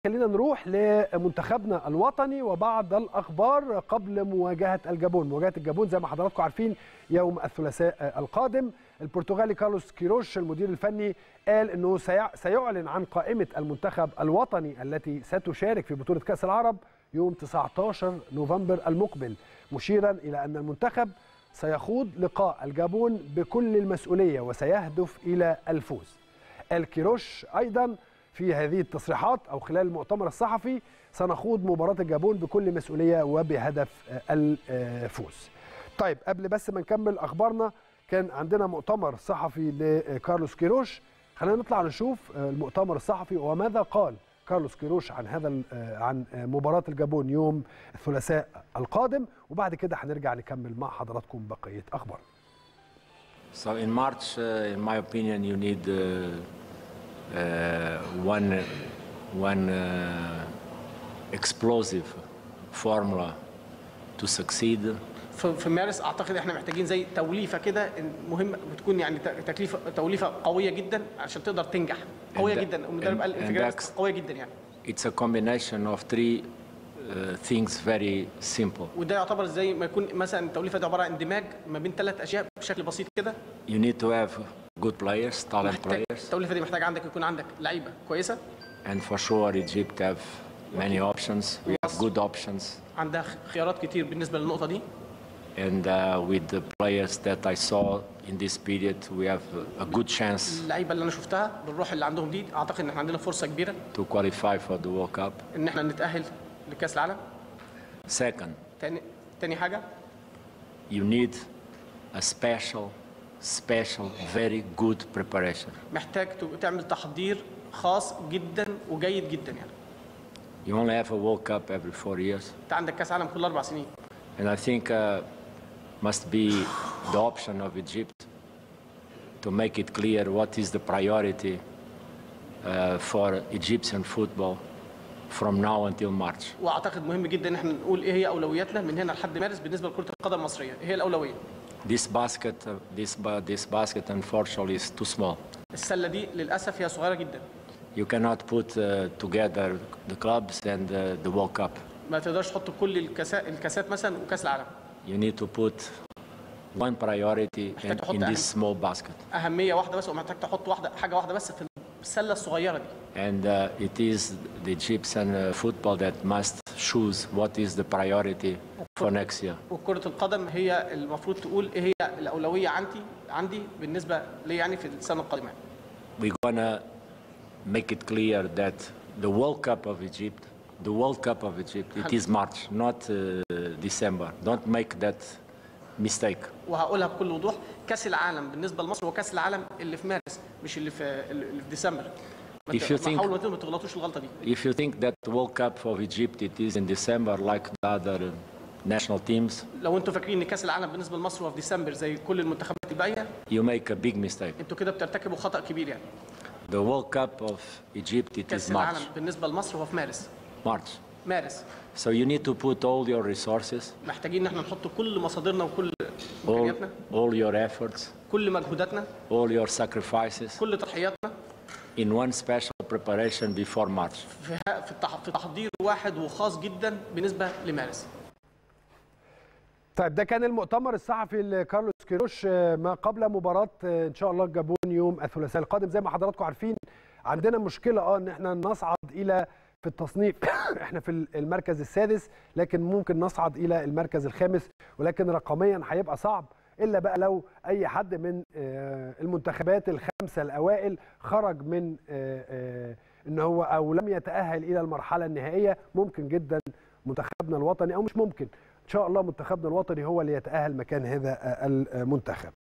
خلينا نروح لمنتخبنا الوطني وبعض الاخبار قبل مواجهه الجابون، مواجهه الجابون زي ما حضراتكم عارفين يوم الثلاثاء القادم، البرتغالي كارلوس كيروش المدير الفني قال انه سيعلن عن قائمه المنتخب الوطني التي ستشارك في بطوله كاس العرب يوم 19 نوفمبر المقبل، مشيرا الى ان المنتخب سيخوض لقاء الجابون بكل المسؤوليه وسيهدف الى الفوز. قال كيروش ايضا في هذه التصريحات او خلال المؤتمر الصحفي سنخوض مباراه الجابون بكل مسؤوليه وبهدف الفوز. طيب قبل بس ما نكمل اخبارنا كان عندنا مؤتمر صحفي لكارلوس كيروش خلينا نطلع نشوف المؤتمر الصحفي وماذا قال كارلوس كيروش عن هذا عن مباراه الجابون يوم الثلاثاء القادم وبعد كده هنرجع نكمل مع حضراتكم بقيه اخبارنا. So in March, uh, in my opinion, you need uh, uh, one one uh, explosive formula to succeed. في في مارس اعتقد احنا محتاجين زي توليفه كده مهمه بتكون يعني تكليفه توليفه قويه جدا عشان تقدر تنجح قويه And- جدا المدرب قال and انفجارات that's- قويه جدا يعني It's a combination of three uh, things very simple. وده يعتبر زي ما يكون مثلا التوليفه دي عباره عن اندماج ما بين ثلاث اشياء بشكل بسيط كده You need to have good players, talent محتاج players, التوليفه دي محتاج عندك يكون عندك لعيبه كويسه and for sure Egypt have many options. We have good options, عندها خيارات كتير بالنسبه للنقطه دي and uh, with the players that I saw in this period, we have a good chance اللعيبه اللي انا شفتها بالروح اللي عندهم دي اعتقد ان احنا عندنا فرصه كبيره to qualify for the World Cup. ان احنا نتاهل لكاس العالم Second, تاني تاني حاجه you need a special, special, very good preparation. محتاج ت- تعمل تحضير خاص جدا وجيد جدا يعني You only have a World Cup every four years, انت عندك كاس عالم كل اربع سنين and I think uh, must be the option of Egypt to make it clear what is the priority uh, for Egyptian football from now until March. واعتقد مهم جدا ان احنا نقول ايه هي اولوياتنا من هنا لحد مارس بالنسبه لكره القدم المصريه ايه هي الاولويه This basket, uh, this, ba- this basket unfortunately is too small. السله دي للاسف هي صغيره جدا You cannot put uh, together the clubs and uh, the World Cup. ما تقدرش تحط كل الكاسات الكاسات مثلا وكاس العالم You need to put one priority in, تحط in أهم. this small basket. اهميه واحده بس ومحتاج تحط واحده حاجه واحده بس في السله الصغيره دي And uh, it is the Egyptian uh, football that must choose what is the priority for next year. وكره القدم هي المفروض تقول ايه هي الاولويه عندي عندي بالنسبه لي يعني في السنه القادمه We're gonna make it clear that the World Cup of Egypt, the World Cup of Egypt, it is March, not uh, December. Don't make that mistake. وهقولها بكل وضوح كاس العالم بالنسبه لمصر هو كاس العالم اللي في مارس مش اللي في اللي في ديسمبر ما If ت- you think- ما حاولوا ما تغلطوش الغلطه دي If you think that the World Cup of Egypt it is in December like the other uh, national teams, لو انتوا فاكرين ان كاس العالم بالنسبه لمصر هو في ديسمبر زي كل المنتخبات الباقيه you make a big mistake. انتوا كده بترتكبوا خطا كبير يعني The World Cup of Egypt it كاس is العالم March. بالنسبه لمصر هو في مارس March. مارس So you need to put all your resources, محتاجين ان احنا نحط كل مصادرنا وكل all, امكانياتنا all your efforts, كل مجهوداتنا all your sacrifices كل تضحياتنا in one special preparation before March. في في التح- في تحضير واحد وخاص جدا بالنسبه لمارس طيب ده كان المؤتمر الصحفي لكارلوس كيروش آه، ما قبل مباراة آه، ان شاء الله الجابون يوم الثلاثاء القادم زي ما حضراتكم عارفين عندنا مشكلة اه ان احنا نصعد الى في التصنيف احنا في المركز السادس لكن ممكن نصعد الى المركز الخامس ولكن رقميا هيبقى صعب الا بقى لو اي حد من آه، المنتخبات الخمسه الاوائل خرج من آه، آه، ان هو او لم يتاهل الى المرحله النهائيه ممكن جدا منتخبنا الوطني او مش ممكن ان شاء الله منتخبنا الوطني هو اللي يتاهل مكان هذا آه، المنتخب